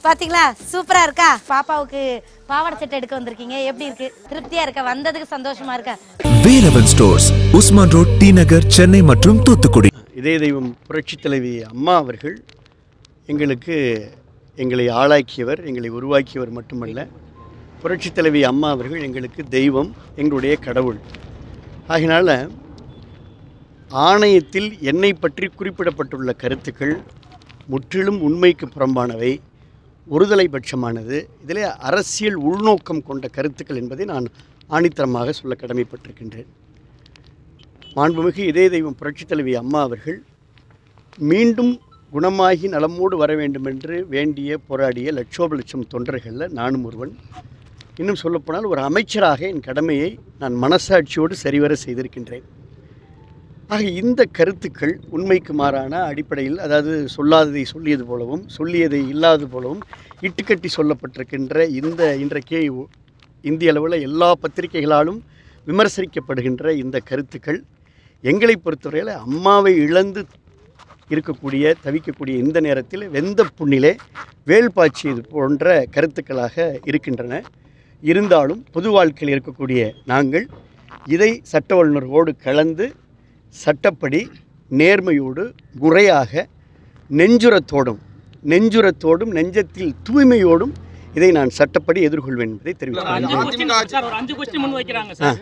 பாத்தீங்களா சூப்பரா இருக்கா பாப்பாவுக்கு பாவாடை செட் எடுக்க வந்திருக்கீங்க எப்படி இருக்கு திருப்தியா இருக்கா வந்ததுக்கு சந்தோஷமா இருக்கா வேலவன் ஸ்டோர்ஸ் உஸ்மான் ரோட் டி நகர் சென்னை மற்றும் தூத்துக்குடி இதய தெய்வம் புரட்சித் தலைவி அம்மா அவர்கள் எங்களுக்கு எங்களை ஆளாக்கியவர் எங்களை உருவாக்கியவர் மட்டுமல்ல புரட்சித் தலைவி அம்மா அவர்கள் எங்களுக்கு தெய்வம் எங்களுடைய கடவுள் ஆகினால ஆணையத்தில் என்னை பற்றி குறிப்பிடப்பட்டுள்ள கருத்துக்கள் முற்றிலும் உண்மைக்கு புறம்பானவை ஒருதலை பட்சமானது இதிலே அரசியல் உள்நோக்கம் கொண்ட கருத்துக்கள் என்பதை நான் ஆணித்தரமாக சொல்ல கடமைப்பட்டிருக்கின்றேன் மாண்புமிகு இதய தெய்வம் புரட்சித் தலைவி அம்மா அவர்கள் மீண்டும் குணமாகி நலமோடு வர வேண்டும் என்று வேண்டிய போராடிய லட்சோப லட்சம் தொண்டர்களில் நானும் ஒருவன் இன்னும் சொல்லப்போனால் ஒரு அமைச்சராக என் கடமையை நான் மனசாட்சியோடு சரிவர செய்திருக்கின்றேன் ஆக இந்த கருத்துக்கள் உண்மைக்கு மாறான அடிப்படையில் அதாவது சொல்லாததை சொல்லியது போலவும் சொல்லியதை இல்லாதது போலவும் இட்டுக்கட்டி சொல்லப்பட்டிருக்கின்ற இந்த இன்றைக்கே இந்திய அளவில் எல்லா பத்திரிகைகளாலும் விமர்சிக்கப்படுகின்ற இந்த கருத்துக்கள் எங்களை பொறுத்தவரையில் அம்மாவை இழந்து இருக்கக்கூடிய தவிக்கக்கூடிய இந்த நேரத்தில் வெந்த புண்ணிலே வேல் பாய்ச்சியது போன்ற கருத்துக்களாக இருக்கின்றன இருந்தாலும் பொது வாழ்க்கையில் இருக்கக்கூடிய நாங்கள் இதை சட்ட வல்லுநர்களோடு கலந்து சட்டப்படி நேர்மையோடு முறையாக நெஞ்சுரத்தோடும் நெஞ்சுரத்தோடும் நெஞ்சத்தில் தூய்மையோடும் இதை நான் சட்டப்படி எதிர்கொள்வேன் என்பதை தெரிவிக்கிறேன் அஞ்சு question சார் ஒரு அஞ்சு கொஸ்டின் முன் வைக்கிறாங்க சார்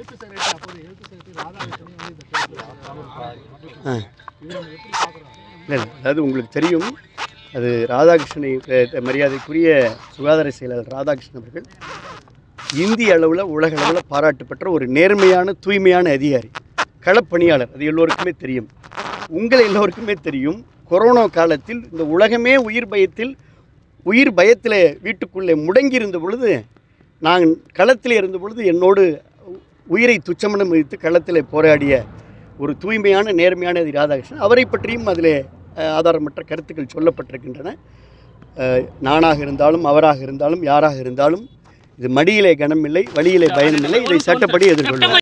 ஆ இல்லை இல்லை அதாவது உங்களுக்கு தெரியும் அது ராதாகிருஷ்ணனை அஹ், மரியாதைக்குரிய சுகாதார செயலாளர் ராதாகிருஷ்ணன் அவர்கள் இந்திய அளவில் உலக அளவில் பாராட்டு பெற்ற ஒரு நேர்மையான தூய்மையான அதிகாரி களப்பணியாளர் அது எல்லோருக்குமே தெரியும் உங்களை எல்லோருக்குமே தெரியும் கொரோனா காலத்தில் இந்த உலகமே உயிர் பயத்தில் உயிர் பயத்தில் வீட்டுக்குள்ளே முடங்கியிருந்த பொழுது நான் களத்தில் இருந்த பொழுது என்னோடு உயிரை துச்சமனம் வைத்து களத்தில் போராடிய ஒரு தூய்மையான நேர்மையான தி. ராதாகிருஷ்ணன் அவரை பற்றியும் அதில் ஆதாரமற்ற கருத்துக்கள் சொல்லப்பட்டிருக்கின்றன அஹ், நானாக இருந்தாலும் அவராக இருந்தாலும் யாராக இருந்தாலும் இது மடியிலே கனமில்லை வழியிலே பயனுமில்லை இதை சட்டப்படி எதிர்கொள்வோம்